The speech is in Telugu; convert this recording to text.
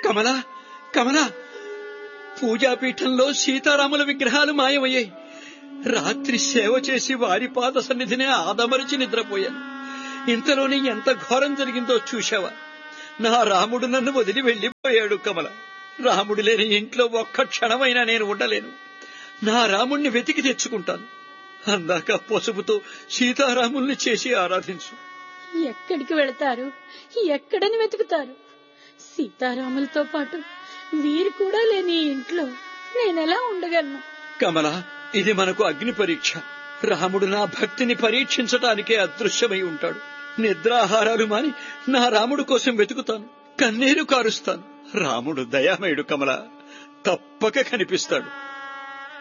కమల కమల పూజాపీఠంలో సీతారాముల విగ్రహాలు మాయమయ్యాయి రాత్రి సేవ చేసి వారి పాద సన్నిధినే ఆదమరిచి నిద్రపోయాను ఇంతలోనే ఎంత ఘోరం జరిగిందో చూశావా నా రాముడు నన్ను వదిలి వెళ్లిపోయాడు కమల రాముడు లేని ఇంట్లో ఒక్క క్షణమైనా నేను ఉండలేను నా రాముణ్ణి వెతికి తెచ్చుకుంటాను అందాక పసుపుతో సీతారాముల్ని చేసి ఆరాధించు ఎక్కడికి వెళతారు ఎక్కడని వెతుకుతారు సీతారాములతో పాటు వీరు కూడా లేని ఈ ఇంట్లో నేనెలా ఉండగలను కమల ఇది మనకు అగ్ని పరీక్ష రాముడు నా భక్తిని పరీక్షించటానికే అదృశ్యమై ఉంటాడు నిద్రాహారాలు మాని నా రాముడు కోసం వెతుకుతాను కన్నీరు కారుస్తాను రాముడు దయామయుడు కమల తప్పక కనిపిస్తాడు